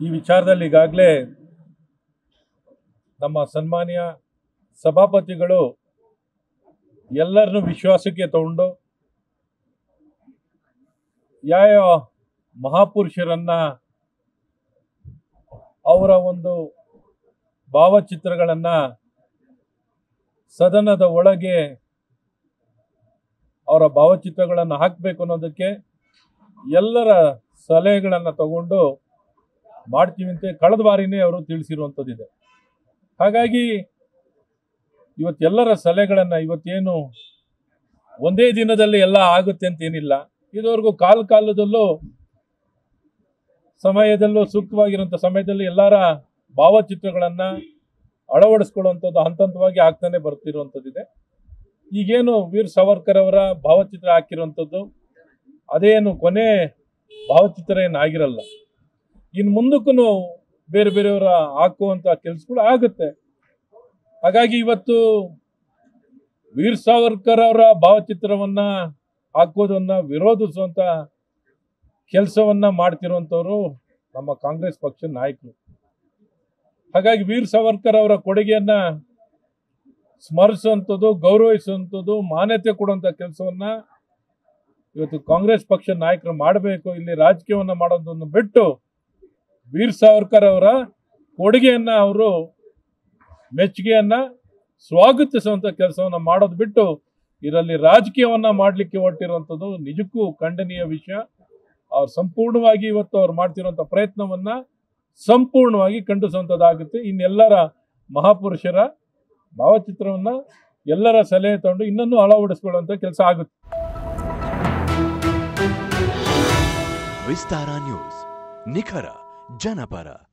ಈ ವಿಚಾರದಲ್ಲಿ ಈಗಾಗಲೇ ನಮ್ಮ ಸನ್ಮಾನ್ಯ ಸಭಾಪತಿಗಳು ಎಲ್ಲರನ್ನು ವಿಶ್ವಾಸಕ್ಕೆ ತಗೊಂಡು ಯಾವ ಮಹಾಪುರುಷರನ್ನ ಅವರ ಒಂದು ಭಾವಚಿತ್ರಗಳನ್ನ ಸದನದ ಒಳಗೆ ಅವರ ಭಾವಚಿತ್ರಗಳನ್ನು ಹಾಕಬೇಕು ಅನ್ನೋದಕ್ಕೆ ಎಲ್ಲರ ಸಲಹೆಗಳನ್ನು ತಗೊಂಡು ಮಾಡ್ತೀವಿ ಅಂತ ಕಳೆದ ಬಾರಿನೇ ಅವರು ತಿಳಿಸಿರುವಂಥದ್ದಿದೆ ಹಾಗಾಗಿ ಇವತ್ತೆಲ್ಲರ ಸಲಹೆಗಳನ್ನು ಇವತ್ತೇನು ಒಂದೇ ದಿನದಲ್ಲಿ ಎಲ್ಲ ಆಗುತ್ತೆ ಅಂತ ಏನಿಲ್ಲ ಇದುವರೆಗೂ ಕಾಲ ಕಾಲದಲ್ಲೂ ಸಮಯದಲ್ಲೂ ಸೂಕ್ತವಾಗಿರುವಂಥ ಸಮಯದಲ್ಲಿ ಎಲ್ಲರ ಭಾವಚಿತ್ರಗಳನ್ನು ಅಳವಡಿಸ್ಕೊಳ್ಳುವಂಥದ್ದು ಹಂತ ಹಂತವಾಗಿ ಆಗ್ತಾನೆ ಬರ್ತಿರುವಂಥದ್ದಿದೆ ಈಗೇನು ವೀರ್ ಸಾವರ್ಕರ್ ಅವರ ಭಾವಚಿತ್ರ ಹಾಕಿರುವಂಥದ್ದು ಅದೇನು ಕೊನೆ ಭಾವಚಿತ್ರ ಏನು ಆಗಿರಲ್ಲ ಇನ್ನು ಮುಂದಕ್ಕೂ ಬೇರೆ ಬೇರೆಯವರ ಹಾಕುವಂಥ ಕೆಲಸಗಳು ಆಗುತ್ತೆ ಹಾಗಾಗಿ ಇವತ್ತು ವೀರ್ ಸಾವರ್ಕರ್ ಅವರ ಭಾವಚಿತ್ರವನ್ನ ಹಾಕೋದನ್ನ ವಿರೋಧಿಸುವಂತ ಕೆಲಸವನ್ನ ಮಾಡ್ತಿರುವಂಥವ್ರು ನಮ್ಮ ಕಾಂಗ್ರೆಸ್ ಪಕ್ಷದ ನಾಯಕರು ಹಾಗಾಗಿ ವೀರ್ ಸಾವರ್ಕರ್ ಅವರ ಕೊಡುಗೆಯನ್ನ ಸ್ಮರಿಸುವಂಥದ್ದು ಗೌರವಿಸುವಂಥದ್ದು ಮಾನ್ಯತೆ ಕೊಡುವಂಥ ಕೆಲಸವನ್ನ ಇವತ್ತು ಕಾಂಗ್ರೆಸ್ ಪಕ್ಷದ ನಾಯಕರು ಮಾಡಬೇಕು ಇಲ್ಲಿ ರಾಜಕೀಯವನ್ನ ಮಾಡೋದನ್ನು ಬಿಟ್ಟು ವೀರ್ ಸಾವರ್ಕರ್ ಅವರ ಕೊಡುಗೆಯನ್ನ ಅವರು ಮೆಚ್ಚುಗೆಯನ್ನ ಸ್ವಾಗತಿಸುವಂತ ಕೆಲಸವನ್ನ ಮಾಡೋದು ಬಿಟ್ಟು ಇದರಲ್ಲಿ ರಾಜಕೀಯವನ್ನ ಮಾಡಲಿಕ್ಕೆ ಹೊರಟಿರುವಂಥದ್ದು ನಿಜಕ್ಕೂ ಖಂಡನೀಯ ವಿಷಯ ಅವ್ರು ಸಂಪೂರ್ಣವಾಗಿ ಇವತ್ತು ಅವ್ರು ಮಾಡ್ತಿರುವಂತ ಪ್ರಯತ್ನವನ್ನ ಸಂಪೂರ್ಣವಾಗಿ ಖಂಡಿಸುವಂಥದ್ದಾಗುತ್ತೆ ಇನ್ನೆಲ್ಲರ ಮಹಾಪುರುಷರ ಭಾವಚಿತ್ರವನ್ನ ಎಲ್ಲರ ಸಲಹೆ ತಗೊಂಡು ಇನ್ನೂ ಅಳವಡಿಸ್ಕೊಳ್ಳುವಂತ ಕೆಲಸ ಆಗುತ್ತೆ ವಿಸ್ತಾರ ನ್ಯೂಸ್ ನಿಖರ ಜನಪರ